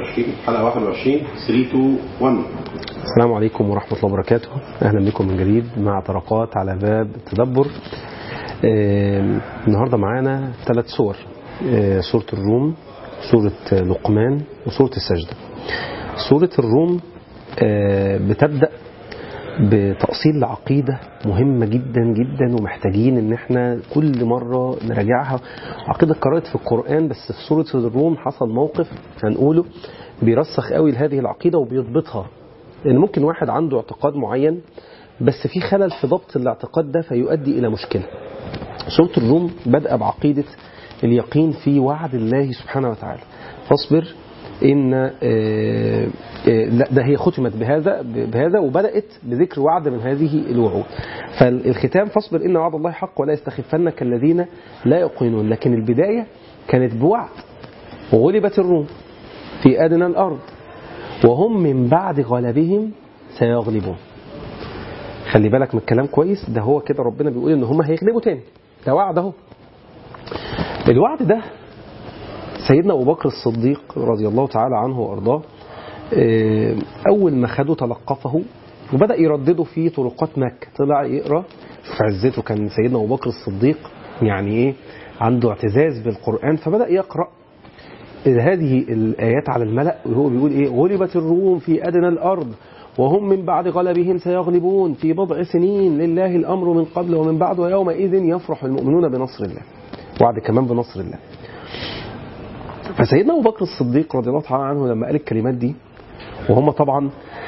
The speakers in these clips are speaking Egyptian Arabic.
21 حلقة 21 3 2 1 السلام عليكم ورحمة الله وبركاته أهلا بكم من جديد مع طرقات على باب التدبر آه، النهاردة معانا ثلاث سور آه، سورة الروم سورة لقمان وسورة السجدة سورة الروم آه، بتبدأ بتأصيل لعقيدة مهمة جدا جدا ومحتاجين ان احنا كل مرة نراجعها عقيدة قرأت في القرآن بس في سورة الروم حصل موقف هنقوله بيرسخ قوي لهذه العقيدة وبيضبطها لان ممكن واحد عنده اعتقاد معين بس في خلل في ضبط الاعتقاد ده فيؤدي الى مشكلة سورة الروم بدأ بعقيدة اليقين في وعد الله سبحانه وتعالى فاصبر ان آه، آه، لا ده هي ختمت بهذا بهذا وبدات بذكر وعد من هذه الوعود فالختام فاصبر ان وعد الله حق ولا يستخفنك الذين لا يقينون لكن البدايه كانت بوعد وغلبت الروم في ادنى الارض وهم من بعد غلبهم سيغلبون خلي بالك من الكلام كويس ده هو كده ربنا بيقول ان هم هيغلبوا تاني ده وعد اهو الوعد ده سيدنا أبو بكر الصديق رضي الله تعالى عنه وأرضاه آه، أول ما خده تلقفه وبدأ يردده في طرقات مكة طلع يقرأ شوف عزته كان سيدنا أبو بكر الصديق يعني إيه عنده اعتزاز بالقرآن فبدأ يقرأ هذه الآيات على الملأ وهو بيقول إيه غلبت الروم في أدنى الأرض وهم من بعد غلبهم سيغلبون في بضع سنين لله الأمر من قبل ومن بعد ويومئذ يفرح المؤمنون بنصر الله وعد كمان بنصر الله فسيدنا أبو بكر الصديق رضي الله تعالى عنه لما قال الكلمات دي وهم طبعا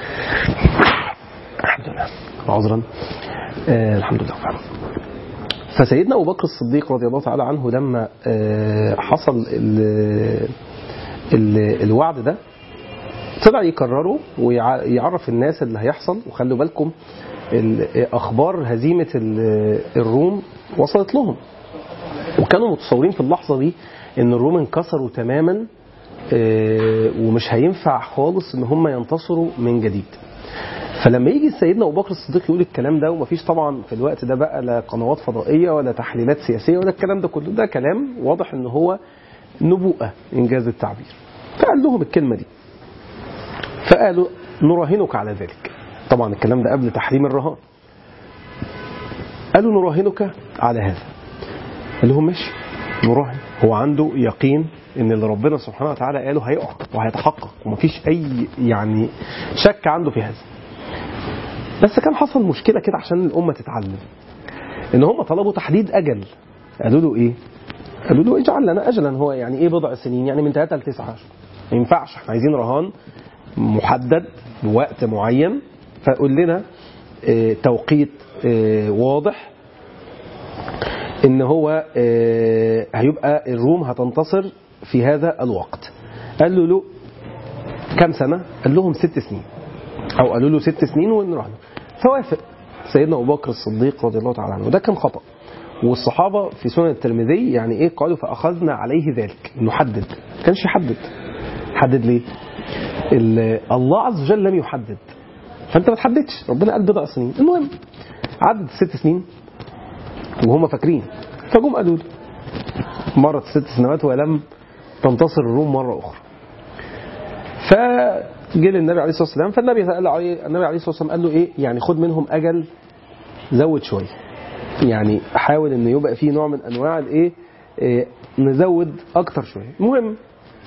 الحمد لله عذرا آه الحمد لله فعلا. فسيدنا أبو بكر الصديق رضي الله تعالى عنه لما آه حصل ال ال الوعد ده طلع يكرره ويعرف الناس اللي هيحصل وخلوا بالكم ال- أخبار هزيمة ال- الروم وصلت لهم وكانوا متصورين في اللحظة دي ان الروم انكسروا تماما آه، ومش هينفع خالص ان هم ينتصروا من جديد فلما يجي سيدنا ابو بكر الصديق يقول الكلام ده ومفيش طبعا في الوقت ده بقى لا قنوات فضائيه ولا تحليلات سياسيه ولا الكلام ده كله ده كلام واضح ان هو نبوءه انجاز التعبير فقال لهم الكلمه دي فقالوا نراهنك على ذلك طبعا الكلام ده قبل تحريم الرهان قالوا نراهنك على هذا قال لهم ماشي نراهن هو عنده يقين ان اللي ربنا سبحانه وتعالى قاله هيقع وهيتحقق ومفيش اي يعني شك عنده في هذا بس كان حصل مشكله كده عشان الامه تتعلم ان هم طلبوا تحديد اجل قالوا له ايه قالوا له اجعل لنا اجلا هو يعني ايه بضع سنين يعني من 3 ل 9 ما ينفعش احنا عايزين رهان محدد بوقت معين فقول لنا آه، توقيت آه، واضح ان هو آه، هيبقى الروم هتنتصر في هذا الوقت قال له له كم سنة قال لهم ست سنين او قالوا له ست سنين ونراهن فوافق سيدنا ابو بكر الصديق رضي الله تعالى عنه وده كان خطأ والصحابة في سنن الترمذي يعني ايه قالوا فأخذنا عليه ذلك نحدد ما كانش يحدد حدد ليه ال- الله عز وجل لم يحدد فانت ما تحددش ربنا قال بضع سنين المهم عدت ست سنين وهم فاكرين فجم قالوا له مرت ست سنوات ولم تنتصر الروم مرة أخرى فجه للنبي عليه الصلاة والسلام فالنبي قال عليه النبي عليه الصلاة والسلام قال له إيه يعني خد منهم أجل زود شوية يعني حاول إن يبقى فيه نوع من أنواع الإيه إيه، نزود أكتر شوية المهم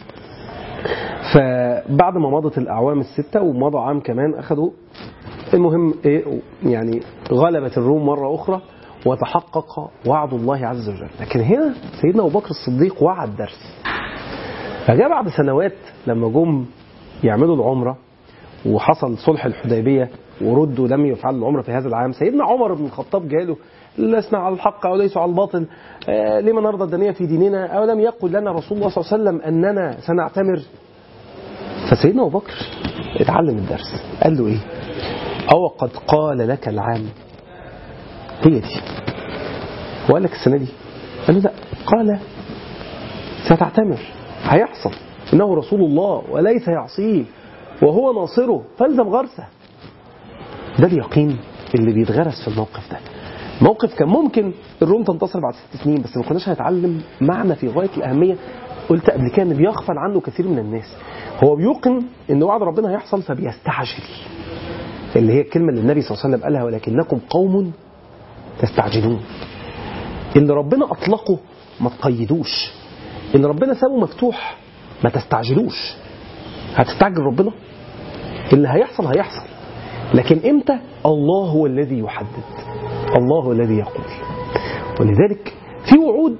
فبعد ما مضت الأعوام الستة ومضى عام كمان أخذوا المهم إيه يعني غلبت الروم مرة أخرى وتحقق وعد الله عز وجل لكن هنا سيدنا أبو بكر الصديق وعد درس فجاء بعد سنوات لما جم يعملوا العمرة وحصل صلح الحديبية وردوا لم يفعلوا العمرة في هذا العام سيدنا عمر بن الخطاب جاله لسنا على الحق أو ليسوا على الباطل آه، لما نرضى الدنيا في ديننا أو لم يقل لنا رسول الله صلى الله عليه وسلم أننا سنعتمر فسيدنا أبو بكر اتعلم الدرس قال له إيه أو قد قال لك العام هي دي وقال لك السنة دي قال له لا قال ستعتمر هيحصل إنه رسول الله وليس يعصيه وهو ناصره فالزم غرسه ده اليقين اللي بيتغرس في الموقف ده موقف كان ممكن الروم تنتصر بعد ست سنين بس ما كناش هنتعلم معنى في غاية الأهمية قلت قبل كده ان بيغفل عنه كثير من الناس هو بيوقن ان وعد ربنا هيحصل فبيستعجل اللي هي الكلمه اللي النبي صلى الله عليه وسلم قالها ولكنكم قوم تستعجلون اللي ربنا اطلقه ما تقيدوش اللي ربنا سابه مفتوح ما تستعجلوش هتستعجل ربنا اللي هيحصل هيحصل لكن امتى الله هو الذي يحدد الله هو الذي يقول ولذلك في وعود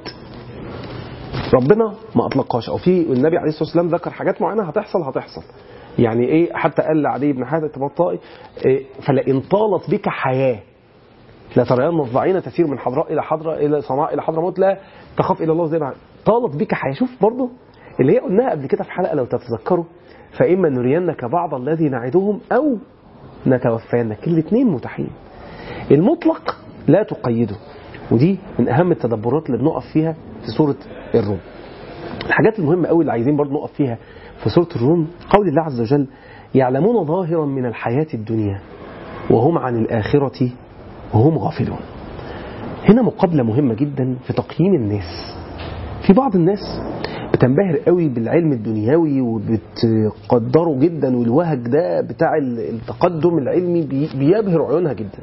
ربنا ما اطلقهاش او في النبي عليه الصلاه والسلام ذكر حاجات معينه هتحصل هتحصل يعني ايه حتى قال لعدي بن حاتم الطائي إيه فلئن طالت بك حياه لا ترين الضعينة تسير من حضراء إلى حضرة إلى صنعاء إلى حضرموت لا تخاف إلى الله زي ما طالت بك حياة شوف برضه اللي هي قلناها قبل كده في حلقة لو تتذكروا فإما نرينك بعض الذي نعدهم أو نتوفينك الاثنين متاحين المطلق لا تقيده ودي من أهم التدبرات اللي بنقف فيها في سورة الروم الحاجات المهمة قوي اللي عايزين برضه نقف فيها في سورة الروم قول الله عز وجل يعلمون ظاهرا من الحياة الدنيا وهم عن الآخرة وهم غافلون هنا مقابلة مهمة جدا في تقييم الناس في بعض الناس بتنبهر قوي بالعلم الدنيوي وبتقدره جدا والوهج ده بتاع التقدم العلمي بيبهر عيونها جدا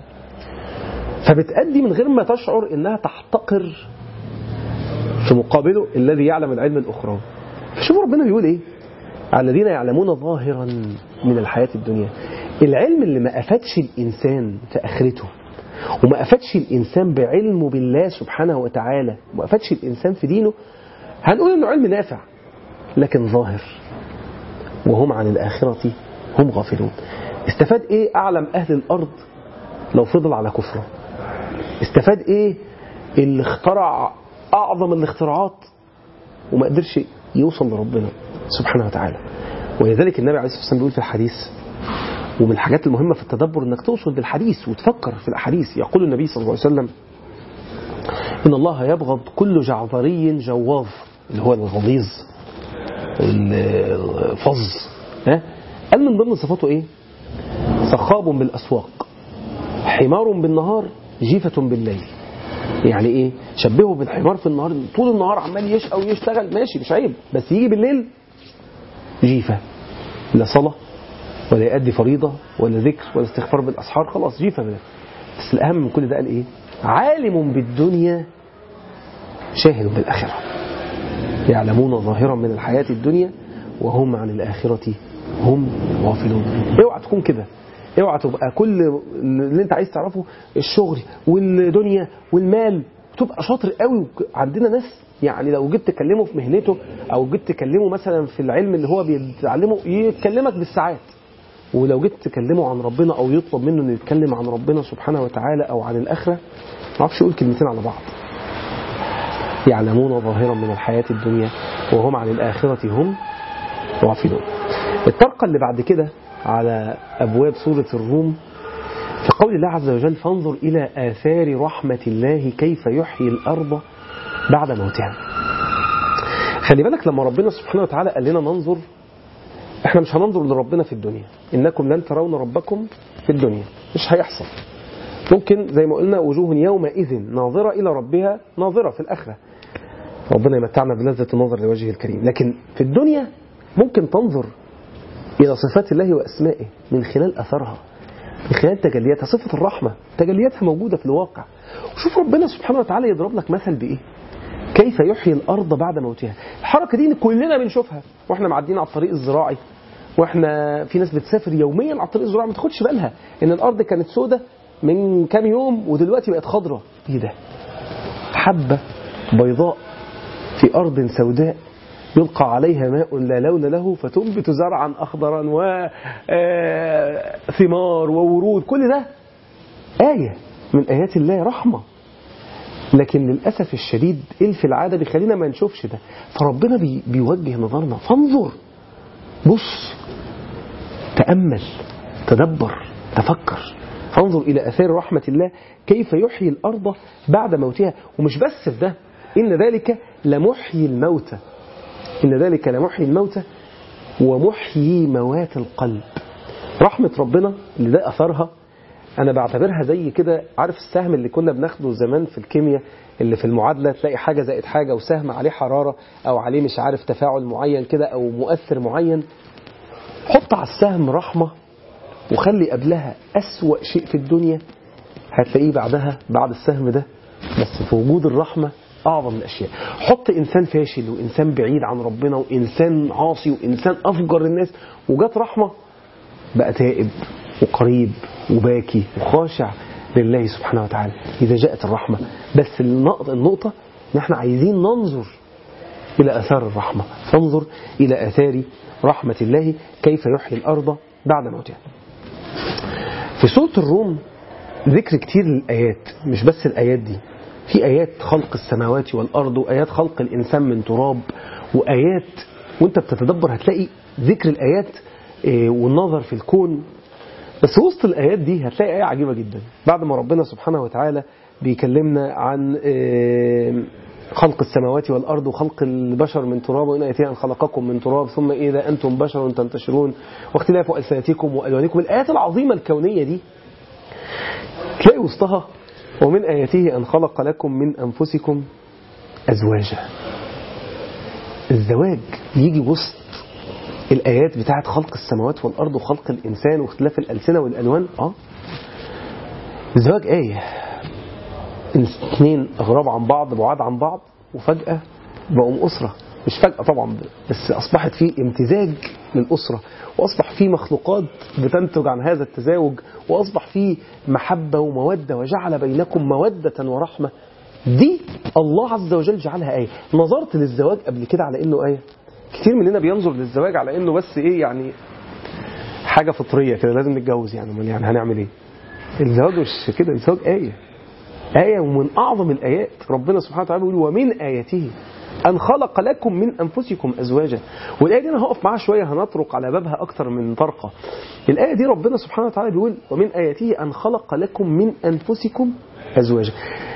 فبتأدي من غير ما تشعر انها تحتقر في مقابله الذي يعلم العلم الاخرى فشوفوا ربنا بيقول ايه على الذين يعلمون ظاهرا من الحياة الدنيا العلم اللي ما أفادش الإنسان في آخرته وما أفادش الإنسان بعلمه بالله سبحانه وتعالى وما أفادش الإنسان في دينه هنقول إنه علم نافع لكن ظاهر وهم عن الآخرة هم غافلون استفاد إيه أعلم أهل الأرض لو فضل على كفره استفاد إيه اللي اخترع أعظم الاختراعات وما قدرش يوصل لربنا سبحانه وتعالى ولذلك النبي عليه الصلاة والسلام بيقول في الحديث ومن الحاجات المهمة في التدبر انك توصل بالحديث وتفكر في الأحاديث يقول النبي صلى الله عليه وسلم إن الله يبغض كل جعذري جواظ اللي هو الغليظ الفظ ها قال من ضمن صفاته ايه سخاب بالأسواق حمار بالنهار جيفة بالليل يعني ايه شبهه بالحمار في النهار طول النهار عمال يشقى ويشتغل ماشي مش عيب بس يجي بالليل جيفة لا صلاة ولا يؤدي فريضة ولا ذكر ولا استغفار بالأسحار خلاص جيفة بلا بس الأهم من كل ده قال إيه عالم بالدنيا شاهد بالآخرة يعلمون ظاهرا من الحياة الدنيا وهم عن الآخرة هم غافلون اوعى تكون كده اوعى تبقى كل اللي انت عايز تعرفه الشغل والدنيا والمال تبقى شاطر قوي عندنا ناس يعني لو جيت تكلمه في مهنته او جيت تكلمه مثلا في العلم اللي هو بيتعلمه يكلمك بالساعات ولو جيت تكلمه عن ربنا او يطلب منه انه يتكلم عن ربنا سبحانه وتعالى او عن الاخره ما يعرفش يقول كلمتين على بعض يعلمون ظاهرا من الحياه الدنيا وهم عن الاخره هم غافلون الطرقه اللي بعد كده على ابواب سوره الروم في قول الله عز وجل فانظر الى اثار رحمه الله كيف يحيي الارض بعد موتها خلي بالك لما ربنا سبحانه وتعالى قال لنا ننظر احنا مش هننظر لربنا في الدنيا انكم لن ترون ربكم في الدنيا مش هيحصل ممكن زي ما قلنا وجوه يومئذ ناظرة إلى ربها ناظرة في الآخرة ربنا يمتعنا بلذة النظر لوجهه الكريم لكن في الدنيا ممكن تنظر إلى صفات الله وأسمائه من خلال أثرها من خلال تجلياتها صفة الرحمة تجلياتها موجودة في الواقع وشوف ربنا سبحانه وتعالى يضرب لك مثل بإيه كيف يحيي الأرض بعد موتها الحركة دي كلنا بنشوفها وإحنا معديين على الطريق الزراعي واحنا في ناس بتسافر يوميا على الطريق الزراعي ما تاخدش بالها ان الارض كانت سودة من كام يوم ودلوقتي بقت خضراء ايه ده حبة بيضاء في ارض سوداء يلقى عليها ماء لا لون له فتنبت زرعا اخضرا وثمار وورود كل ده آية من آيات الله رحمة لكن للأسف الشديد إيه في العادة بيخلينا ما نشوفش ده فربنا بي بيوجه نظرنا فانظر بص تأمل تدبر تفكر فانظر إلى أثار رحمة الله كيف يحيي الأرض بعد موتها ومش بس في ده إن ذلك لمحيي الموتى إن ذلك لمحيي الموتى ومحيي موات القلب رحمة ربنا اللي ده أثرها انا بعتبرها زي كده عارف السهم اللي كنا بناخده زمان في الكيمياء اللي في المعادله تلاقي حاجه زائد حاجه وسهم عليه حراره او عليه مش عارف تفاعل معين كده او مؤثر معين حط على السهم رحمه وخلي قبلها أسوأ شيء في الدنيا هتلاقيه بعدها بعد السهم ده بس في وجود الرحمة أعظم الأشياء حط إنسان فاشل وإنسان بعيد عن ربنا وإنسان عاصي وإنسان أفجر الناس وجات رحمة بقى تائب وقريب وباكي وخاشع لله سبحانه وتعالى إذا جاءت الرحمة بس النقطة, النقطة إن إحنا عايزين ننظر إلى آثار الرحمة فانظر إلى آثار رحمة الله كيف يحيي الأرض بعد موتها في سورة الروم ذكر كتير للآيات مش بس الآيات دي في آيات خلق السماوات والأرض وآيات خلق الإنسان من تراب وآيات وانت بتتدبر هتلاقي ذكر الآيات آه، والنظر في الكون بس وسط الآيات دي هتلاقي آية عجيبة جدا بعد ما ربنا سبحانه وتعالى بيكلمنا عن آه، خلق السماوات والأرض وخلق البشر من تراب وإن آياتها أن خلقكم من تراب ثم إذا أنتم بشر تنتشرون واختلاف ألسنتكم وألوانكم الآيات العظيمة الكونية دي تلاقي وسطها ومن آياته أن خلق لكم من أنفسكم أزواجا الزواج يجي وسط الآيات بتاعت خلق السماوات والأرض وخلق الإنسان واختلاف الألسنة والألوان آه الزواج آية اثنين أغراب عن بعض بعاد عن بعض وفجأة بقوا أسرة مش فجأة طبعا بس أصبحت في امتزاج للأسرة وأصبح في مخلوقات بتنتج عن هذا التزاوج وأصبح في محبة ومودة وجعل بينكم مودة ورحمة دي الله عز وجل جعلها آية نظرت للزواج قبل كده على إنه آية كتير مننا بينظر للزواج على إنه بس إيه يعني حاجة فطرية كده لازم نتجوز يعني أمال يعني هنعمل إيه الزواج مش كده الزواج آية آية ومن أعظم الآيات ربنا سبحانه وتعالى بيقول ومن آياته أن خلق لكم من أنفسكم أزواجا والآية دي أنا هقف معاها شوية هنطرق على بابها أكتر من طرقة الآية دي ربنا سبحانه وتعالى بيقول ومن آياته أن خلق لكم من أنفسكم أزواجا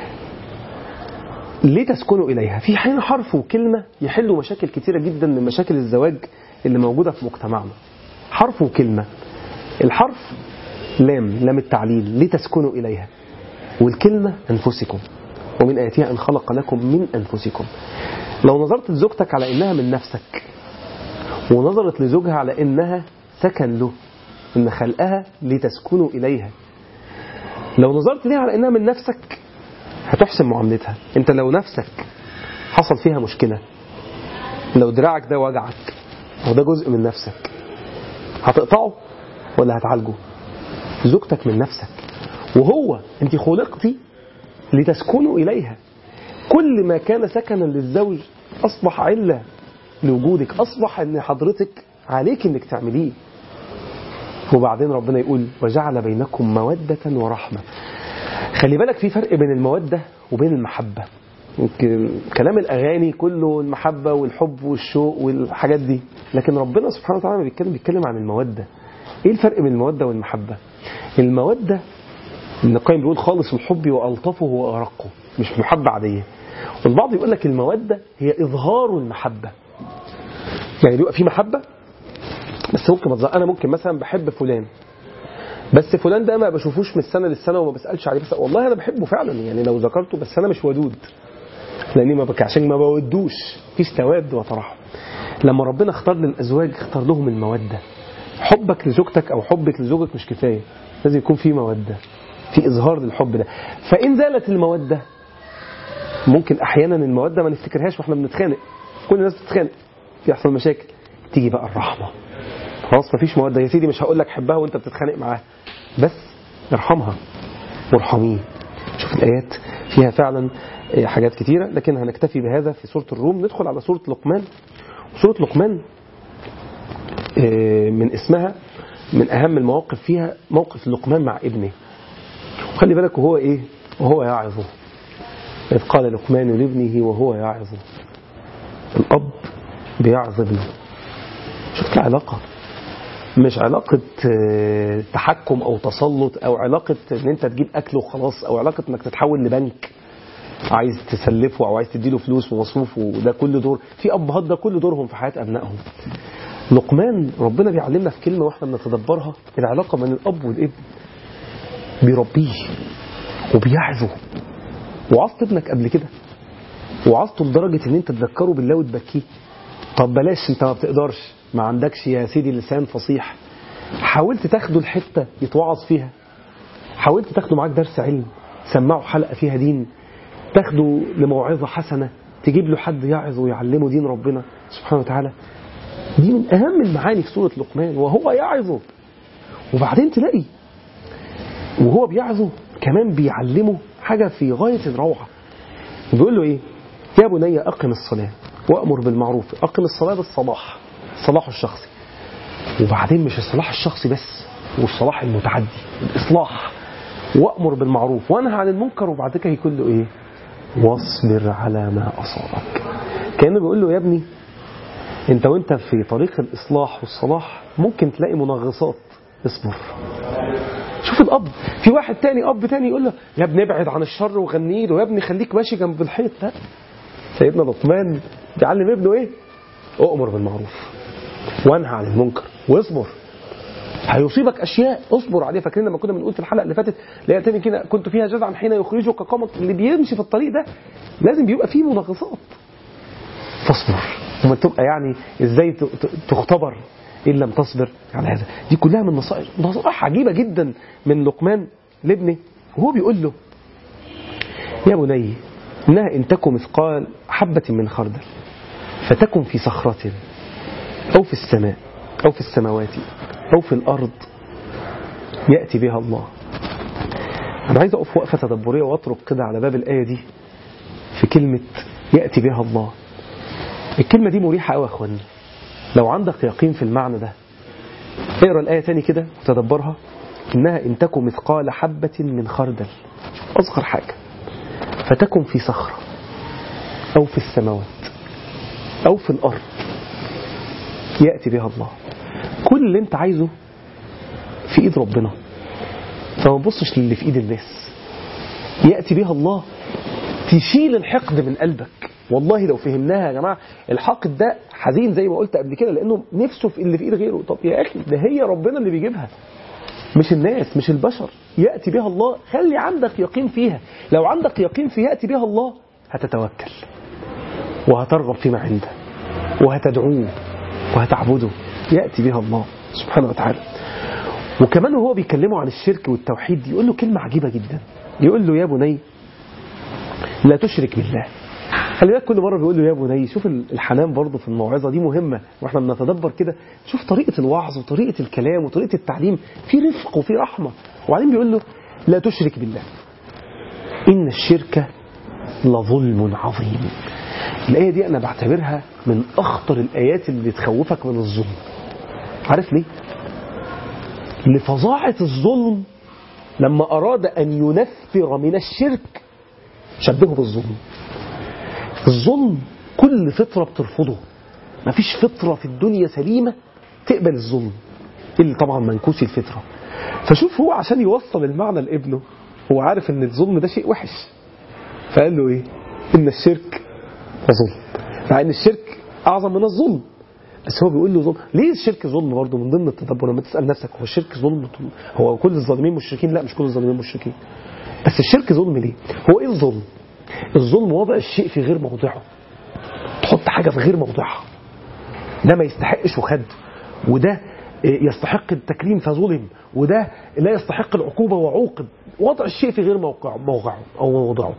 ليه تسكنوا إليها في حين حرف وكلمة يحلوا مشاكل كتيرة جدا من مشاكل الزواج اللي موجودة في مجتمعنا حرف وكلمة الحرف لام لام التعليل لتسكنوا إليها والكلمة أنفسكم ومن آياتها أن خلق لكم من أنفسكم لو نظرت لزوجتك على إنها من نفسك ونظرت لزوجها على إنها سكن له إن خلقها لتسكنوا إليها لو نظرت ليها على إنها من نفسك هتحسن معاملتها أنت لو نفسك حصل فيها مشكلة لو دراعك ده وجعك أو ده جزء من نفسك هتقطعه ولا هتعالجه زوجتك من نفسك وهو انت خلقتي لتسكنوا إليها كل ما كان سكنا للزوج أصبح علة لوجودك أصبح أن حضرتك عليك أنك تعمليه وبعدين ربنا يقول وجعل بينكم مودة ورحمة خلي بالك في فرق بين المودة وبين المحبة يمكن كلام الأغاني كله المحبة والحب والشوق والحاجات دي لكن ربنا سبحانه وتعالى بيتكلم بيتكلم عن المودة ايه الفرق بين المودة والمحبة المودة ابن القيم بيقول خالص الحب وألطفه وأرقه مش محبة عادية والبعض يقول لك المودة هي إظهار المحبة يعني بيبقى في محبة بس ممكن متظهر. أنا ممكن مثلا بحب فلان بس فلان ده ما بشوفوش من السنة للسنة وما بسألش عليه بس والله أنا بحبه فعلا يعني لو ذكرته بس أنا مش ودود لأني ما بك عشان ما بودوش في استواد وترحم لما ربنا اختار للأزواج اختار لهم المودة حبك لزوجتك أو حبك لزوجك مش كفاية لازم يكون في مودة في إظهار للحب ده فإن زالت المودة ممكن أحيانا المودة ما نفتكرهاش وإحنا بنتخانق كل الناس بتتخانق في يحصل مشاكل تيجي بقى الرحمة خلاص مفيش مودة يا سيدي مش هقول لك حبها وانت بتتخانق معاها بس ارحمها وارحميه شوف الآيات فيها فعلا حاجات كتيرة لكن هنكتفي بهذا في سورة الروم ندخل على سورة لقمان سورة لقمان من اسمها من أهم المواقف فيها موقف لقمان مع ابنه وخلي بالك وهو إيه وهو يعظه إذ قال لقمان لابنه وهو يعظه الأب بيعظ ابنه شفت العلاقة مش علاقة تحكم أو تسلط أو علاقة إن أنت تجيب أكل وخلاص أو علاقة إنك تتحول لبنك عايز تسلفه أو عايز تديله فلوس ومصروف وده كل دور في أبهات ده كل دورهم في حياة أبنائهم لقمان ربنا بيعلمنا في كلمة واحنا بنتدبرها العلاقة بين الأب والابن بيربيه وبيعظه وعظت ابنك قبل كده وعظته لدرجة ان انت تذكره بالله وتبكيه طب بلاش انت ما بتقدرش ما عندكش يا سيدي لسان فصيح حاولت تاخده الحتة يتوعظ فيها حاولت تاخده معاك درس علم سمعه حلقة فيها دين تاخده لموعظة حسنة تجيب له حد يعظ ويعلمه دين ربنا سبحانه وتعالى دي من أهم المعاني في سورة لقمان وهو يعظه وبعدين تلاقي وهو بيعظه كمان بيعلمه حاجة في غاية الروعة بيقول له إيه يا بني أقم الصلاة وأمر بالمعروف أقم الصلاة بالصلاح الصلاح الشخصي وبعدين مش الصلاح الشخصي بس والصلاح المتعدي الإصلاح وأمر بالمعروف وانهى عن المنكر وبعد كده يقول له إيه واصبر على ما أصابك كأنه بيقول له يا ابني انت وانت في طريق الإصلاح والصلاح ممكن تلاقي منغصات اصبر شوف الأب في واحد تاني أب تاني يقول له يا ابني ابعد عن الشر وغني له يا ابني خليك ماشي جنب الحيط لا سيدنا لقمان بيعلم ابنه ايه أؤمر بالمعروف وانهى عن المنكر واصبر هيصيبك اشياء اصبر عليه فاكرين لما كنا بنقول في الحلقه اللي فاتت اللي تاني كده كنت فيها جزعا حين يخرجك قامك اللي بيمشي في الطريق ده لازم بيبقى فيه منغصات فاصبر وما تبقى يعني ازاي ت- ت- تختبر ان لم تصبر على هذا دي كلها من نصائح نصائح عجيبه جدا من لقمان لابنه وهو بيقول له يا بني انها ان تكن مثقال حبه من خردل فتكن في صخره أو في السماء أو في السماوات أو في الأرض يأتي بها الله أنا عايز أقف وقفة تدبرية وأطرق كده على باب الآية دي في كلمة يأتي بها الله الكلمة دي مريحة أوي يا أخواني لو عندك يقين في المعنى ده اقرا الآية تاني كده وتدبرها إنها إن تكن مثقال حبة من خردل أصغر حاجة فتكن في صخرة أو في السماوات أو في الأرض يأتي بها الله كل اللي انت عايزه في ايد ربنا فما تبصش للي في ايد الناس يأتي بها الله تشيل الحقد من قلبك والله لو فهمناها يا جماعة الحقد ده حزين زي ما قلت قبل كده لأنه نفسه في اللي في إيد غيره طب يا أخي ده هي ربنا اللي بيجيبها مش الناس مش البشر يأتي بها الله خلي عندك يقين فيها لو عندك يقين في يأتي بها الله هتتوكل وهترغب فيما عنده وهتدعوه وهتعبده يأتي بها الله سبحانه وتعالى وكمان وهو بيكلمه عن الشرك والتوحيد يقول له كلمة عجيبة جدا يقول له يا بني لا تشرك بالله خلي بالك كل مرة بيقول له يا بني شوف الحنان برضه في الموعظة دي مهمة واحنا بنتدبر كده شوف طريقة الوعظ وطريقة الكلام وطريقة التعليم في رفق وفي رحمة وبعدين بيقول له لا تشرك بالله إن الشرك لظلم عظيم الآية دي أنا بعتبرها من أخطر الآيات اللي تخوفك من الظلم عارف ليه؟ لفظاعة الظلم لما أراد أن ينفر من الشرك شبهه بالظلم الظلم كل فطرة بترفضه مفيش فطرة في الدنيا سليمة تقبل الظلم اللي طبعا منكوس الفطرة فشوف هو عشان يوصل المعنى لابنه هو عارف ان الظلم ده شيء وحش فقال له ايه ان الشرك ظلم مع ان الشرك اعظم من الظلم بس هو بيقول له ظلم ليه الشرك ظلم برضه من ضمن التدبر لما تسال نفسك هو الشرك ظلم هو كل الظالمين مشركين لا مش كل الظالمين مشركين بس الشرك ظلم ليه هو ايه الظلم الظلم وضع الشيء في غير موضعه تحط حاجه في غير موضعها ده ما يستحقش وخد وده يستحق التكريم فظلم وده لا يستحق العقوبه وعوقب وضع الشيء في غير موقعه موضعه او موضعه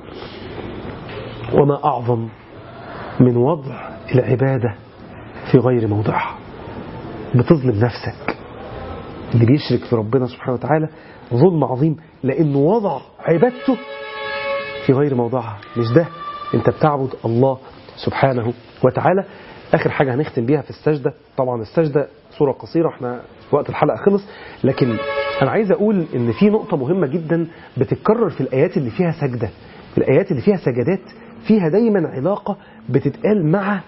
وما اعظم من وضع العباده في غير موضعها بتظلم نفسك اللي بيشرك في ربنا سبحانه وتعالى ظلم عظيم لأنه وضع عبادته في غير موضعها مش ده انت بتعبد الله سبحانه وتعالى آخر حاجة هنختم بيها في السجدة طبعا السجدة صورة قصيرة احنا وقت الحلقة خلص لكن أنا عايز أقول إن في نقطة مهمة جدا بتتكرر في الآيات اللي فيها سجدة الآيات اللي فيها سجدات فيها دايما علاقة بتتقال مع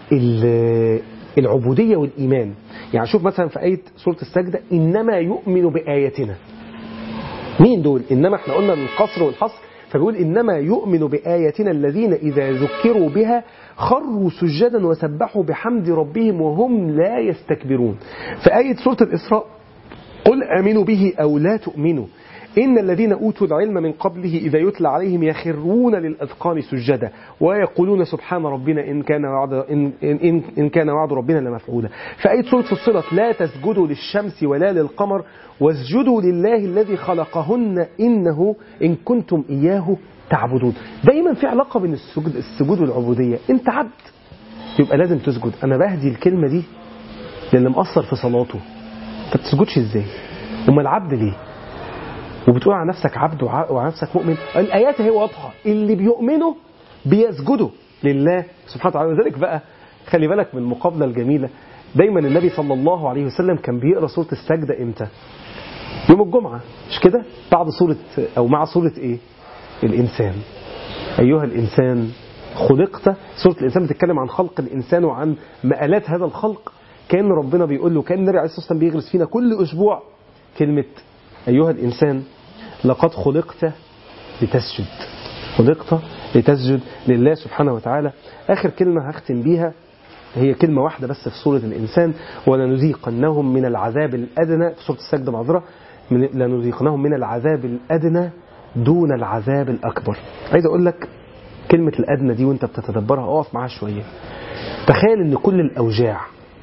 العبودية والإيمان يعني شوف مثلا في آية سورة السجدة إنما يؤمن بآياتنا مين دول إنما احنا قلنا القصر والحصر فبيقول إنما يؤمن بآياتنا الذين إذا ذكروا بها خروا سجدا وسبحوا بحمد ربهم وهم لا يستكبرون في آية سورة الإسراء قل آمنوا به أو لا تؤمنوا إن الذين أوتوا العلم من قبله إذا يتلى عليهم يخرون للأذقان سجدا ويقولون سبحان ربنا إن كان وعد إن, إن, إن كان وعد ربنا لمفعولا فآية سورة فصلت لا تسجدوا للشمس ولا للقمر واسجدوا لله الذي خلقهن إنه إن كنتم إياه تعبدون دايما في علاقة بين السجود, السجود والعبودية أنت عبد يبقى لازم تسجد أنا بهدي الكلمة دي للي مقصر في صلاته أنت بتسجدش إزاي أما العبد ليه وبتقول على نفسك عبد وع- وعلى نفسك مؤمن الآيات هي واضحة اللي بيؤمنوا بيسجدوا لله سبحانه وتعالى ولذلك بقى خلي بالك من المقابلة الجميلة دايما النبي صلى الله عليه وسلم كان بيقرأ سورة السجدة إمتى يوم الجمعة مش كده بعد سورة أو مع سورة إيه الإنسان أيها الإنسان خلقت سورة الإنسان بتتكلم عن خلق الإنسان وعن مآلات هذا الخلق كان ربنا بيقول له كان النبي عليه الصلاة والسلام بيغرس فينا كل أسبوع كلمة أيها الإنسان لقد خلقت لتسجد خلقت لتسجد لله سبحانه وتعالى آخر كلمة هختم بيها هي كلمة واحدة بس في سورة الإنسان ولنذيقنهم من العذاب الأدنى في سورة السجدة معذرة من لنذيقنهم من العذاب الأدنى دون العذاب الأكبر عايز أقول لك كلمة الأدنى دي وانت بتتدبرها اقف معاها شوية تخيل ان كل الأوجاع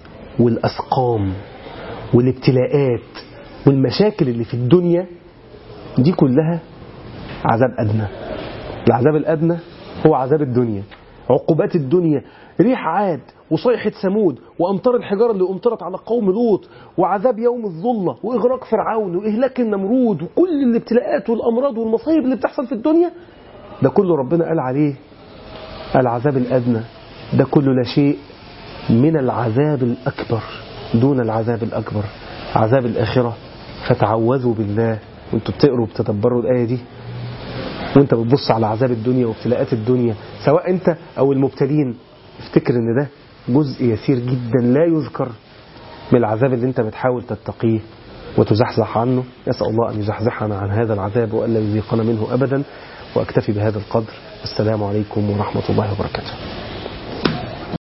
والأسقام والابتلاءات والمشاكل اللي في الدنيا دي كلها عذاب أدنى العذاب الأدنى هو عذاب الدنيا عقوبات الدنيا ريح عاد وصيحة ثمود وأمطار الحجارة اللي أمطرت على قوم لوط وعذاب يوم الظلة وإغراق فرعون وإهلاك النمرود وكل الابتلاءات والأمراض والمصايب اللي بتحصل في الدنيا ده كله ربنا قال عليه العذاب الأدنى ده كله لا شيء من العذاب الأكبر دون العذاب الأكبر عذاب الآخرة فتعوذوا بالله وانتوا بتقروا وبتدبروا الآية دي وانت بتبص على عذاب الدنيا وابتلاءات الدنيا سواء انت او المبتلين افتكر ان ده جزء يسير جدا لا يذكر من العذاب اللي انت بتحاول تتقيه وتزحزح عنه نسأل الله أن يزحزحنا عن هذا العذاب وألا يذيقنا منه أبدا وأكتفي بهذا القدر السلام عليكم ورحمة الله وبركاته